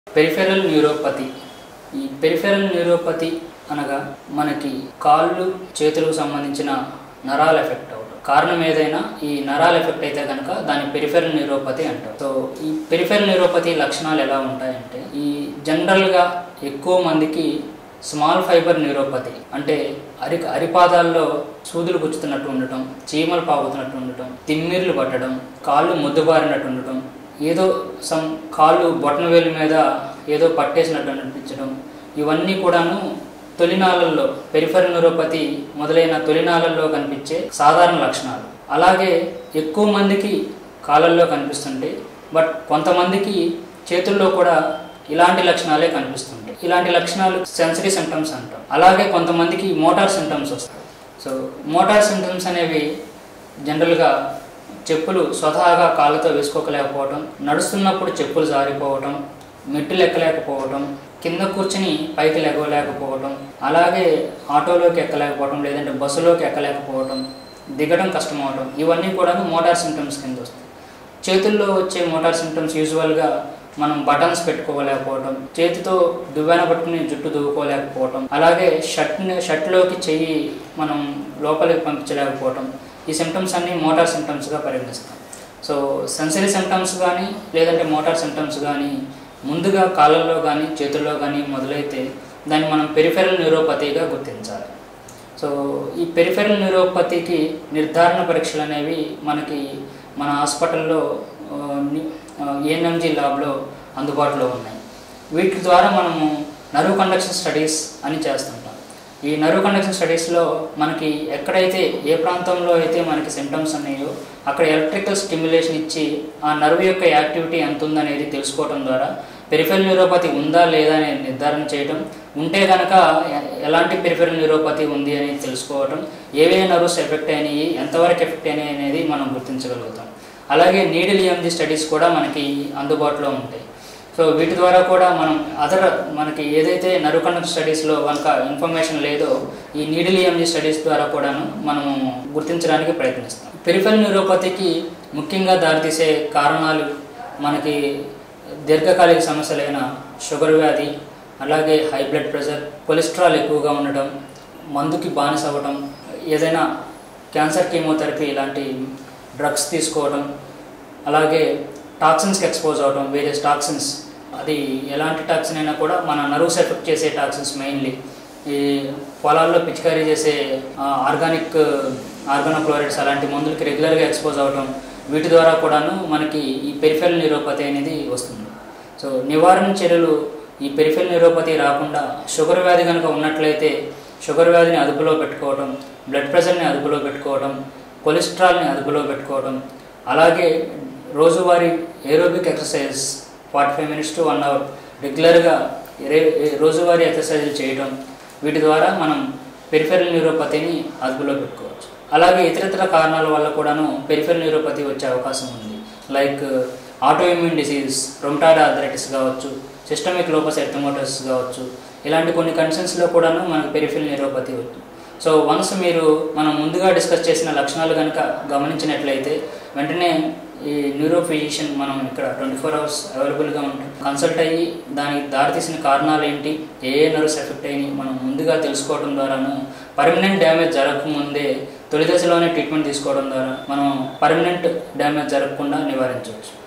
peripheral neuropathy ఈ peripheral neuropathy అనగా మనకి కాళ్ళు చేతులకు సంబంధించిన నరాల ఎఫెక్ట్ అవడం కారణం ఏదైనా ఈ నరాల ఎఫెక్ట్ అయితే కనుక దాన్ని పెరిఫెరల్ న్యూరోపతి అంటారు సో ఈ పెరిఫెరల్ న్యూరోపతి లక్షణాలు ఎలా ఉంటాయంటే ఈ జనరల్గా ఎక్కువ మందికి స్మాల్ ఫైబర్ న్యూరోపతి అంటే అరి అరిపాదాల్లో సూదులు గుచ్చుతున్నట్టు ఉండటం చీమలు పాగుతున్నట్టు ఉండటం తిమ్మిర్లు పట్టడం కాళ్ళు ముద్దుబారినట్టు ఉండటం ఏదో సమ్ కాళ్ళు బొటనవేలు మీద ఏదో పట్టేసినట్టు అనిపించడం ఇవన్నీ కూడాను తొలినాళ్ళల్లో పెరిఫర్ న్యూరోపతి మొదలైన తొలినాళ్ళల్లో కనిపించే సాధారణ లక్షణాలు అలాగే ఎక్కువ మందికి కాళ్ళల్లో కనిపిస్తుంటాయి బట్ కొంతమందికి చేతుల్లో కూడా ఇలాంటి లక్షణాలే కనిపిస్తుంటాయి ఇలాంటి లక్షణాలు సెన్సరీ సిమ్టమ్స్ అంటాం అలాగే కొంతమందికి మోటార్ సిమ్టమ్స్ వస్తాయి సో మోటార్ సిమ్టమ్స్ అనేవి జనరల్గా చెప్పులు స్వతహాగా కాళ్ళతో వేసుకోకలేకపోవటం నడుస్తున్నప్పుడు చెప్పులు జారిపోవటం మెట్లు ఎక్కలేకపోవటం కింద కూర్చుని పైకి లెగవలేకపోవటం అలాగే ఆటోలోకి ఎక్కలేకపోవడం లేదంటే బస్సులోకి ఎక్కలేకపోవటం దిగడం కష్టమవడం ఇవన్నీ కూడా మోటార్ సిమ్టమ్స్ కింద వస్తాయి చేతుల్లో వచ్చే మోటార్ సిమ్టమ్స్ యూజువల్గా మనం బటన్స్ పెట్టుకోలేకపోవడం చేతితో దువ్వెన పట్టుకుని జుట్టు దువ్వుకోలేకపోవడం అలాగే షర్ట్ని షర్ట్లోకి చెయ్యి మనం లోపలికి పంపించలేకపోవడం ఈ సిమ్టమ్స్ అన్నీ మోటార్ సిమ్టమ్స్గా పరిగణిస్తాం సో సెన్సరీ సిమ్టమ్స్ కానీ లేదంటే మోటార్ సిమ్టమ్స్ కానీ ముందుగా కాళ్ళల్లో కానీ చేతుల్లో కానీ మొదలైతే దాన్ని మనం పెరిఫెరల్ న్యూరోపతిగా గుర్తించాలి సో ఈ పెరిఫెరల్ న్యూరోపతికి నిర్ధారణ పరీక్షలు అనేవి మనకి మన హాస్పిటల్లో ఏఎన్ఎంజీ ల్యాబ్లో అందుబాటులో ఉన్నాయి వీటి ద్వారా మనము నర్వ్ కండక్షన్ స్టడీస్ అని చేస్తుంటాం ఈ నర్వ్ కండక్షన్ స్టడీస్లో మనకి ఎక్కడైతే ఏ ప్రాంతంలో అయితే మనకి సిమ్టమ్స్ ఉన్నాయో అక్కడ ఎలక్ట్రికల్ స్టిమ్యులేషన్ ఇచ్చి ఆ నర్వ్ యొక్క యాక్టివిటీ ఎంత ఉందనేది తెలుసుకోవడం ద్వారా పెరిఫెరల్ న్యూరోపతి ఉందా లేదా అనేది నిర్ధారణ చేయడం ఉంటే కనుక ఎలాంటి పెరిఫెరల్ న్యూరోపతి ఉంది అనేది తెలుసుకోవడం ఏవే నర్వ్స్ ఎఫెక్ట్ అయినాయి ఎంతవరకు ఎఫెక్ట్ అయినాయి అనేది మనం గుర్తించగలుగుతాం అలాగే నీడిల్ ఈఎంజీ స్టడీస్ కూడా మనకి అందుబాటులో ఉంటాయి సో వీటి ద్వారా కూడా మనం అదర్ మనకి ఏదైతే నర్వ్ కండక్ట్ స్టడీస్లో కనుక ఇన్ఫర్మేషన్ లేదో ఈ నీడిల్ ఈఎంజీ స్టడీస్ ద్వారా కూడాను మనము గుర్తించడానికి ప్రయత్నిస్తాం పెరిఫెరల్ న్యూరోపతికి ముఖ్యంగా దారితీసే కారణాలు మనకి దీర్ఘకాలిక సమస్యలైన షుగర్ వ్యాధి అలాగే హై బ్లడ్ ప్రెషర్ కొలెస్ట్రాల్ ఎక్కువగా ఉండటం మందుకి బానిస అవ్వటం ఏదైనా క్యాన్సర్ కీమోథెరపీ ఇలాంటి డ్రగ్స్ తీసుకోవడం అలాగే టాక్సిన్స్కి ఎక్స్పోజ్ అవడం వేరియస్ టాక్సిన్స్ అది ఎలాంటి టాక్సిన్ అయినా కూడా మన నర్వ్స్ ఎఫెక్ట్ చేసే టాక్సిన్స్ మెయిన్లీ ఈ పొలాల్లో పిచికారీ చేసే ఆర్గానిక్ ఆర్గానోక్లోరైడ్స్ అలాంటి మందులకి రెగ్యులర్గా ఎక్స్పోజ్ అవ్వడం వీటి ద్వారా కూడాను మనకి ఈ పెరిఫెల్ న్యూరోపతి అనేది వస్తుంది సో నివారణ చర్యలు ఈ పెరిఫెల్ న్యూరోపతి రాకుండా షుగర్ వ్యాధి కనుక ఉన్నట్లయితే షుగర్ వ్యాధిని అదుపులో పెట్టుకోవడం బ్లడ్ ప్రెషర్ని అదుపులో పెట్టుకోవడం కొలెస్ట్రాల్ని అదుపులో పెట్టుకోవడం అలాగే రోజువారీ aerobic exercise forty five minutes to one hour రెగ్యులర్గా రోజువారీ ఎక్సర్సైజులు చేయడం వీటి ద్వారా మనం పెరిఫెరల్ న్యూరోపతిని అదుపులో పెట్టుకోవచ్చు అలాగే ఇతరితర కారణాల వల్ల కూడాను పెరిఫెరల్ న్యూరోపతి వచ్చే అవకాశం ఉంది like autoimmune disease rheumatoid arthritis కావచ్చు సిస్టమిక్ లోపస్ ఎర్థమోటస్ కావచ్చు ఇలాంటి కొన్ని కండిషన్స్లో కూడాను మనకు పెరిఫెరల్ న్యూరోపతి అవుతుంది సో వన్స్ మీరు మనం ముందుగా డిస్కస్ చేసిన లక్షణాలు కనుక గమనించినట్లయితే వెంటనే ఈ న్యూరో ఫిజిషియన్ మనం ఇక్కడ ట్వంటీ ఫోర్ అవర్స్ అవైలబుల్గా ఉంటాం కన్సల్ట్ అయ్యి దానికి దారితీసిన కారణాలు ఏంటి ఏ ఏ నర్వ్స్ ఎఫెక్ట్ అయినాయి మనం ముందుగా తెలుసుకోవడం ద్వారాను పర్మనెంట్ డ్యామేజ్ జరగకముందే తొలి దశలోనే ట్రీట్మెంట్ తీసుకోవడం ద్వారా మనం పర్మనెంట్ డ్యామేజ్ జరగకుండా నివారించవచ్చు